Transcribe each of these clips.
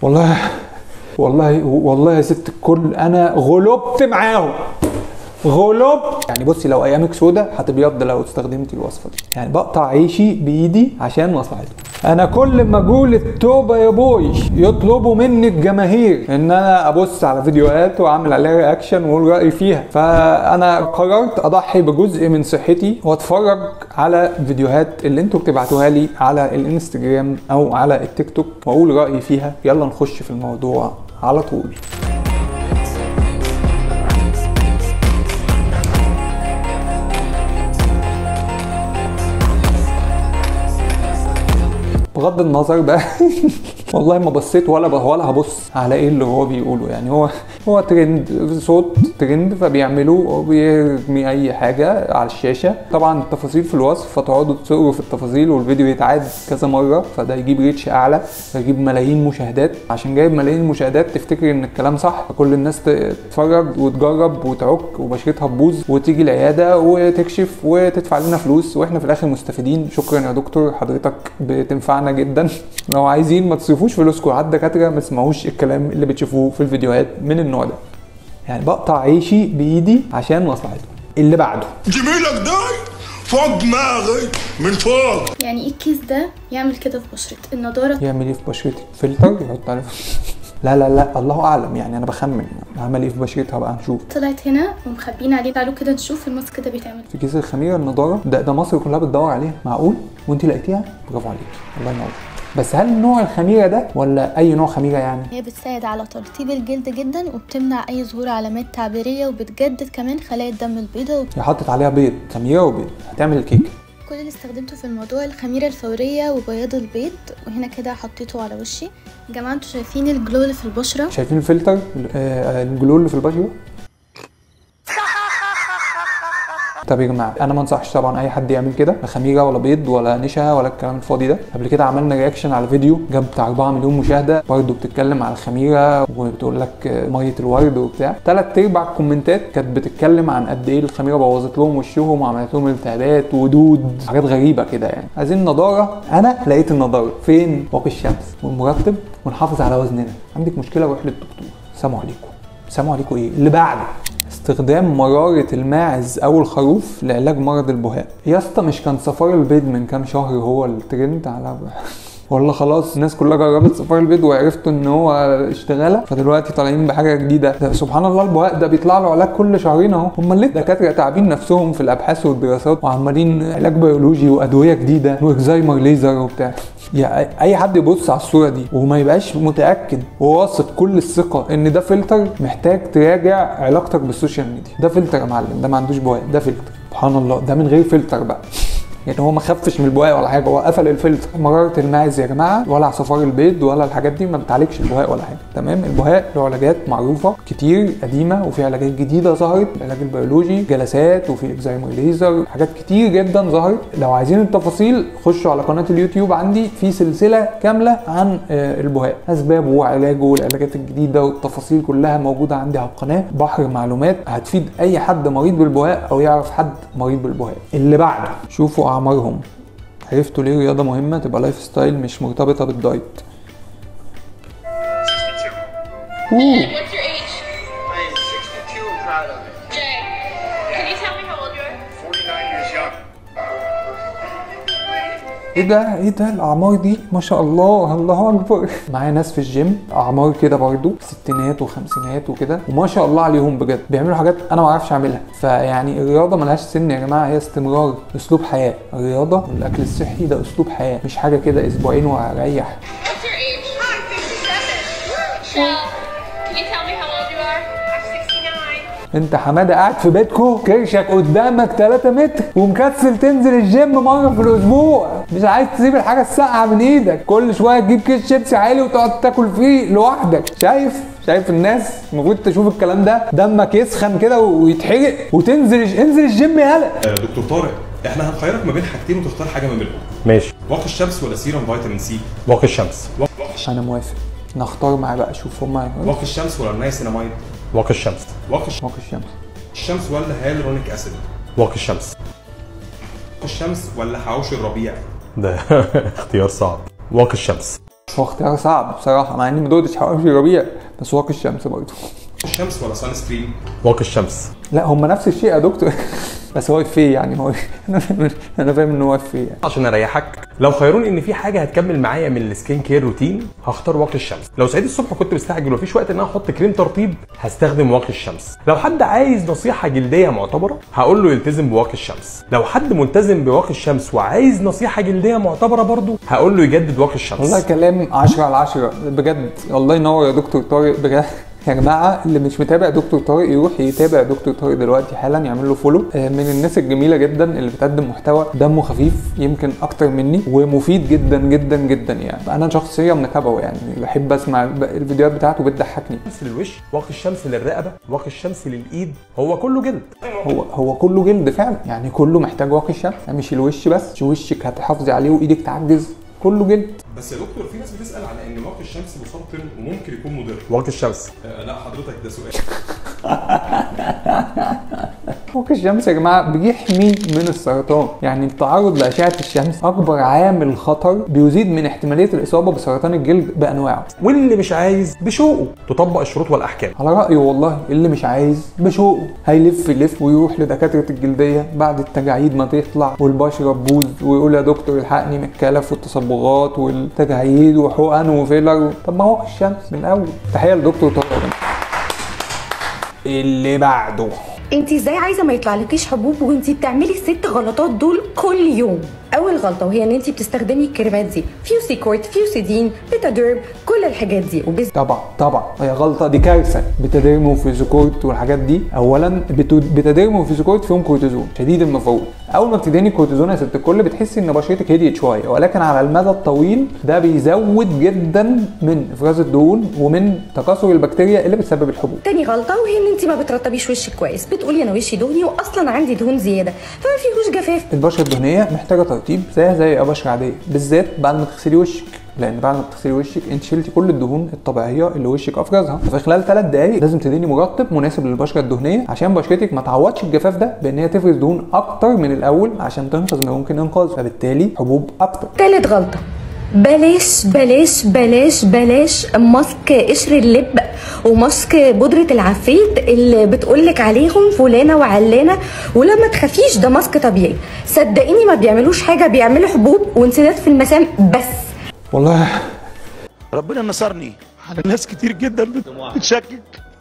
والله والله والله يا ست الكل انا غلبت معاهم غلبت يعني بصي لو ايامك سودة هتبيض لو استخدمتي الوصفه دي يعني بقطع عيشي بايدي عشان مصلحتكم انا كل ما اقول التوبه يا بوي يطلبوا مني الجماهير ان انا ابص على فيديوهات واعمل عليها رياكشن واقول رايي فيها فانا قررت اضحي بجزء من صحتي واتفرج على فيديوهات اللي انتوا بتبعتوها لي على الانستجرام او على التيك توك واقول رايي فيها يلا نخش في الموضوع على طول بغض النظر بقى والله ما بصيت ولا ولا هبص على ايه اللي هو بيقوله يعني هو هو ترند صوت ترند فبيعملوه وبيرمي اي حاجه على الشاشه طبعا التفاصيل في الوصف فتقعدوا تسروا في التفاصيل والفيديو يتعاد كذا مره فده يجيب ريتش اعلى يجيب ملايين مشاهدات عشان جايب ملايين مشاهدات تفتكر ان الكلام صح فكل الناس تتفرج وتجرب وتعك وبشرتها تبوظ وتيجي العياده وتكشف وتدفع لنا فلوس واحنا في الاخر مستفيدين شكرا يا دكتور حضرتك بتنفعنا جدا لو عايزين ما تصرفوش فلوسكم على الدكاتره ما تسمعوش الكلام اللي بتشوفوه في الفيديوهات من النوع ده يعني بقطع عيشي بايدي عشان مصلحتكم اللي بعده جميلك ده فوق دماغي من فوق يعني ايه الكيس ده يعمل كده في بشرتي النضاره يعمل ايه في بشرتي فلتر يحط عليه لا لا لا الله اعلم يعني انا بخمن عمل ايه في بشرتها بقى هنشوف طلعت هنا ومخبيين عليه تعالوا كده نشوف الماسك ده بيتعمل في كيس الخميره النضاره ده ده مصر كلها بتدور عليها معقول وانت لقيتيها برافو عليك الله ينور بس هل نوع الخميره ده ولا اي نوع خميره يعني هي بتساعد على ترطيب الجلد جدا وبتمنع اي ظهور علامات تعبيريه وبتجدد كمان خلايا الدم البيضاء هي حطت عليها بيض خميره وبيض هتعمل الكيك كل اللي استخدمته في الموضوع الخميره الفوريه وبياض البيض وهنا كده حطيته على وشي يا جماعه انتوا شايفين الجلو اللي في البشره شايفين الفلتر آه الجلو اللي في البشره طب يا جماعه انا ما انصحش طبعا اي حد يعمل كده لا خميره ولا بيض ولا نشا ولا الكلام الفاضي ده قبل كده عملنا رياكشن على فيديو جاب بتاع 4 مليون مشاهده برضه بتتكلم على الخميره وبتقول لك ميه الورد وبتاع ثلاث ارباع الكومنتات كانت بتتكلم عن قد ايه الخميره بوظت لهم وشهم وعملت لهم التهابات ودود حاجات غريبه كده يعني عايزين نضاره انا لقيت النضاره فين واقي الشمس والمرطب ونحافظ على وزننا عندك مشكله روح للدكتور سلام عليكم سلام عليكم ايه اللي بعده استخدام مرارة الماعز أو الخروف لعلاج مرض البهاء يا اسطى مش كان صفار البيض من كام شهر هو الترند على ولا خلاص الناس كلها جربت صفار البيض وعرفتوا ان هو اشتغاله فدلوقتي طالعين بحاجه جديده ده سبحان الله البهاء ده بيطلع له علاج كل شهرين اهو هم ليه الدكاتره تعبين نفسهم في الابحاث والدراسات وعمالين علاج بيولوجي وادويه جديده واكزايمر ليزر وبتاع يعني اي حد يبص على الصوره دي وما يبقاش متاكد وواثق كل الثقه ان ده فلتر محتاج تراجع علاقتك بالسوشيال ميديا ده فلتر يا معلم ده ما عندوش بواقي ده فلتر سبحان الله ده من غير فلتر بقى يعني هو ما خفش من البهاء ولا حاجه هو قفل الفلتر مراره الماعز يا جماعه ولا صفار البيض ولا الحاجات دي ما بتعالجش البهاء ولا حاجه تمام البهاء له علاجات معروفه كتير قديمه وفي علاجات جديده ظهرت العلاج البيولوجي جلسات وفي اكزايمر ليزر حاجات كتير جدا ظهرت لو عايزين التفاصيل خشوا على قناه اليوتيوب عندي في سلسله كامله عن البهاء اسبابه وعلاجه والعلاجات الجديده والتفاصيل كلها موجوده عندي على القناه بحر معلومات هتفيد اي حد مريض بالبهاء او يعرف حد مريض بالبهاء اللي بعده شوفوا اعمارهم عرفتوا ليه رياضه مهمه تبقى لايف ستايل مش مرتبطه بالدايت What's your age? I am 62 and proud of it. Jay, can you tell me how old you are? 49 years young. ايه ده ايه ده الاعمار دي ما شاء الله الله اكبر معايا ناس في الجيم اعمار كده برضو ستينات وخمسينات وكده وما شاء الله عليهم بجد بيعملوا حاجات انا ما اعرفش اعملها فيعني الرياضه ملهاش سن يا جماعه هي استمرار اسلوب حياه الرياضه والاكل الصحي ده اسلوب حياه مش حاجه كده اسبوعين وهريح What's your age? I'm 67. Shell, can you tell me how old you are? I'm 69. انت حماده قاعد في بيتكو كرشك قدامك 3 متر ومكسل تنزل الجيم مره في الاسبوع مش عايز تسيب الحاجه الساقعه من ايدك كل شويه تجيب كيس شيبسي عالي وتقعد تاكل فيه لوحدك شايف شايف الناس المفروض تشوف الكلام ده دمك يسخن كده ويتحرق وتنزل انزل الجيم يالا دكتور طارق احنا هنخيرك ما بين حاجتين وتختار حاجه ما بينهم ماشي واقي الشمس ولا سيرم فيتامين سي واقي الشمس واقي الشمس انا موافق نختار معاه بقى شوف هما واقي الشمس ولا نايسيناميد واقي الشمس واقي الش- واقي الشمس الشمس ولا هيالورونيك اسيد واقي الشمس واقي الشمس ولا حواوشي الربيع ده اختيار صعب واقي الشمس الشمس هو اختيار صعب بصراحه مع اني ما دقتش حواوشي ربيع بس واقي الشمس برضه الشمس ولا سان سكرين واقي الشمس لا هم نفس الشيء يا دكتور بس هو فيه يعني هو انا فاهم انا فاهم ان هو فيه يعني عشان اريحك لو خيروني ان في حاجه هتكمل معايا من السكين كير روتين هختار واقي الشمس لو صحيت الصبح كنت مستعجل ومفيش وقت ان انا احط كريم ترطيب هستخدم واقي الشمس لو حد عايز نصيحه جلديه معتبره هقول له يلتزم بواقي الشمس لو حد ملتزم بواقي الشمس وعايز نصيحه جلديه معتبره برضه هقول له يجدد واقي الشمس والله كلام 10 على 10 بجد الله ينور يا دكتور طارق بجد يا جماعه اللي مش متابع دكتور طارق يروح يتابع دكتور طارق دلوقتي حالا يعمل له فولو آه، من الناس الجميله جدا اللي بتقدم محتوى دمه خفيف يمكن اكتر مني ومفيد جدا جدا جدا يعني انا شخصيا متابعه يعني بحب اسمع الفيديوهات بتاعته بتضحكني الشمس للوش واقي الشمس للرقبه واقي الشمس للايد هو كله جلد هو هو كله جلد فعلا يعني كله محتاج واقي الشمس يعني مش الوش بس مش وشك هتحافظي عليه وايدك تعجز كله جلد بس يا دكتور في ناس بتسال على ان واقي الشمس مسرطن وممكن يكون مضر واقي الشمس آه لا حضرتك ده سؤال واقي الشمس يا جماعه بيحمي من السرطان يعني التعرض لاشعه الشمس اكبر عامل خطر بيزيد من احتماليه الاصابه بسرطان الجلد بانواعه واللي مش عايز بشوقه تطبق الشروط والاحكام على رايه والله اللي مش عايز بشوقه هيلف يلف ويروح لدكاتره الجلديه بعد التجاعيد ما تطلع والبشره تبوظ ويقول يا دكتور الحقني من الكلف والتصبغات والتجاعيد وحقن وفيلر طب ما هو الشمس من الاول تحيه لدكتور طارق اللي بعده انت ازاي عايزه ما يطلعلكيش حبوب وانت بتعملي الست غلطات دول كل يوم اول غلطه وهي ان انت بتستخدمي الكريمات دي فيوسيكورت فيوسيدين بيتاديرم كل الحاجات دي وبز... طبعا طبعا هي غلطه دي كارثه بتاديرم وفيزيكورت والحاجات دي اولا بتو- بتاديرم وفيزيكورت فيهم كورتيزون شديد المفعول اول ما بتدهني كورتيزون يا ست الكل بتحسي ان بشرتك هديت شويه ولكن على المدى الطويل ده بيزود جدا من افراز الدهون ومن تكاثر البكتيريا اللي بتسبب الحبوب تاني غلطه وهي ان انت ما بترطبيش وشك كويس بتقولي انا وشي دهني واصلا عندي دهون زياده فما فيهوش جفاف البشره الدهنيه محتاجه ترطيب زيها زي اي بشره عاديه بالذات بعد ما تغسلي وشك لان بعد ما تغسلي وشك انت شلتي كل الدهون الطبيعيه اللي وشك افرزها في خلال ثلاث دقائق لازم تديني مرطب مناسب للبشره الدهنيه عشان بشرتك ما تعوضش الجفاف ده بان هي تفرز دهون اكتر من الاول عشان تنقذ ما يمكن انقاذه فبالتالي حبوب اكتر تالت غلطة بلاش بلاش بلاش بلاش ماسك قشر اللب وماسك بودرة العفريت اللي بتقولك عليهم فلانة وعلانة ولا ما تخافيش ده ماسك طبيعي صدقيني ما بيعملوش حاجة بيعملوا حبوب وانسداد في المسام بس والله ربنا نصرني على ناس كتير جدا بتشكك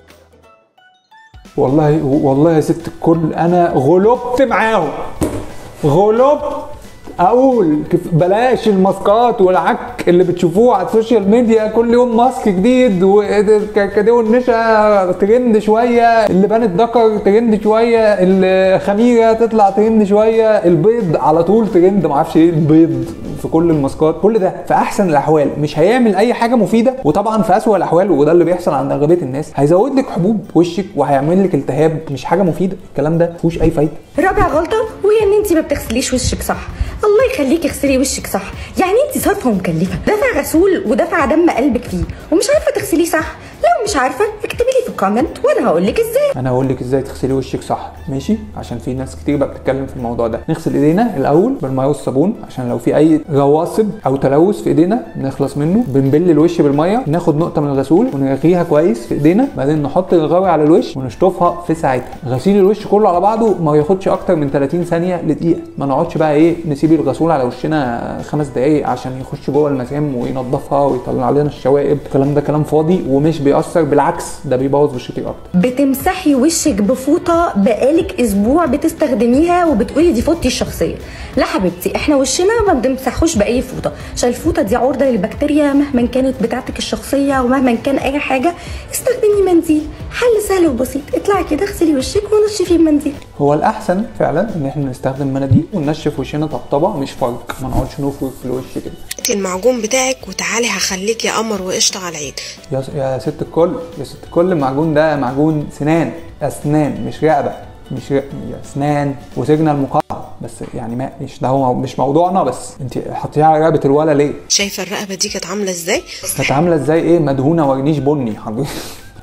والله والله يا ست الكل انا غلبت معاهم غلبت اقول كيف- بلاش الماسكات والعك اللي بتشوفوه على السوشيال ميديا كل يوم ماسك جديد وكادو النشا ترند شويه اللي بانت ذكر ترند شويه الخميره تطلع ترند شويه البيض على طول ترند معرفش ايه البيض في كل الماسكات كل ده في احسن الاحوال مش هيعمل اي حاجه مفيده وطبعا في اسوأ الاحوال وده اللي بيحصل عند اغلبيه الناس هيزود لك حبوب في وشك وهيعمل لك التهاب مش حاجه مفيده الكلام ده مفيهوش اي فايده رابع غلطة وهي ان انت ما بتغسليش وشك صح الله يخليكي اغسلي وشك صح يعني انت صرفة ومكلفة دفع غسول ودفع دم قلبك فيه ومش عارفة تغسليه صح لو مش عارفة اكتبي لي في الكومنت وانا هقول لك ازاي انا هقول لك ازاي تغسلي وشك صح ماشي عشان في ناس كتير بقى بتتكلم في الموضوع ده نغسل ايدينا الاول بالميه والصابون عشان لو في اي رواسب او تلوث في ايدينا نخلص منه بنبل الوش بالميه ناخد نقطه من الغسول ونرغيها كويس في ايدينا بعدين نحط الغاوي على الوش ونشطفها في ساعتها غسيل الوش كله على بعضه ما ياخدش اكتر من 30 ثانيه لدقيقه ما نقعدش بقى ايه نسيب الغسول على وشنا خمس دقايق عشان يخش جوه المسام وينضفها ويطلع لنا الشوائب الكلام ده كلام فاضي ومش بيأثر بالعكس ده بيبوظ بشرتك اكتر بتمسحي وشك بفوطه بقالك اسبوع بتستخدميها وبتقولي دي فوطتي الشخصيه لا حبيبتي احنا وشنا ما بنمسحوش باي فوطه عشان الفوطه دي عرضه للبكتيريا مهما كانت بتاعتك الشخصيه ومهما كان اي حاجه استخدمي منديل حل سهل وبسيط اطلعي كده اغسلي وشك ونشفيه بمنديل هو الاحسن فعلا ان احنا نستخدم مناديل وننشف وشنا طبطبه مش فرق ما نقعدش نفرك في الوش كده هاتي المعجون بتاعك وتعالي هخليك يا قمر وقشطه على العيد يا يا ست الكل يا ست الكل المعجون ده معجون سنان اسنان مش رقبه مش رق... يا اسنان وسجن المقاطعه بس يعني ما مش ده هو مش موضوعنا بس انت حطيها على رقبه الولا ليه؟ شايفه الرقبه دي كانت عامله ازاي كانت عامله ازاي ايه مدهونه ورنيش بني حضرتك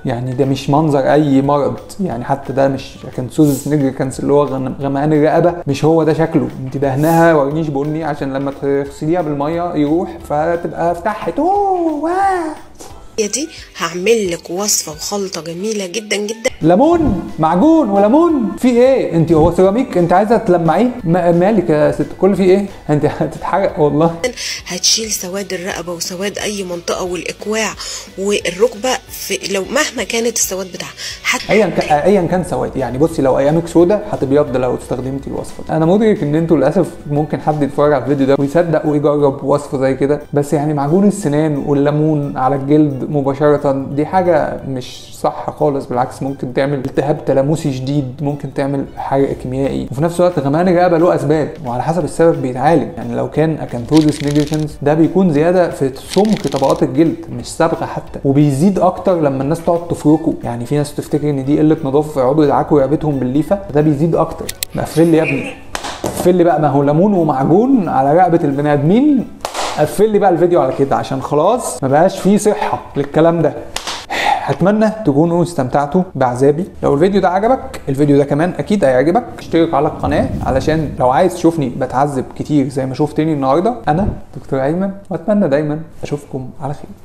يعني ده مش منظر اي مرض يعني حتى ده مش اكنثوزس نيجريكانس اللي هو غم- غمقان الرقبه مش هو ده شكله انت دهنها ورنيش بني عشان لما تغسليها بالميه يروح فتبقى فتحت اوه واو هي دي هعمل لك وصفه وخلطه جميله جدا جدا ليمون معجون وليمون في ايه انت هو سيراميك انت عايزه تلمعيه ما- مالك يا ست كل في ايه انت هتتحرق والله هتشيل سواد الرقبه وسواد اي منطقه والاكواع والركبه في لو مهما كانت السواد بتاعها حتى ايا كان ايا كان سواد يعني بصي لو ايامك سودا هتبيض لو استخدمتي الوصفه دي. انا مدرك ان انتوا للاسف ممكن حد يتفرج على الفيديو ده ويصدق ويجرب وصفه زي كده بس يعني معجون السنان والليمون على الجلد مباشره دي حاجه مش صح خالص بالعكس ممكن تعمل التهاب تلامسي شديد ممكن تعمل حرق كيميائي وفي نفس الوقت غمقان الرقبه له اسباب وعلى حسب السبب بيتعالج يعني لو كان اكانثوزس نيجريكانس ده بيكون زياده في سمك طبقات الجلد مش صبغه حتى وبيزيد اكتر لما الناس تقعد تفركه يعني في ناس تفتكر ان دي قله نظافه فيقعدوا يدعكوا رقبتهم بالليفه ده بيزيد اكتر قفل لي يا ابني قفل لي بقى ما هو ليمون ومعجون على رقبه البني ادمين قفل لي بقى الفيديو على كده عشان خلاص ما بقاش فيه صحه للكلام ده اتمنى تكونوا استمتعتوا بعذابي لو الفيديو ده عجبك الفيديو ده كمان اكيد هيعجبك اشترك على القناه علشان لو عايز تشوفني بتعذب كتير زي ما شفتني النهارده انا دكتور ايمن واتمنى دايما اشوفكم على خير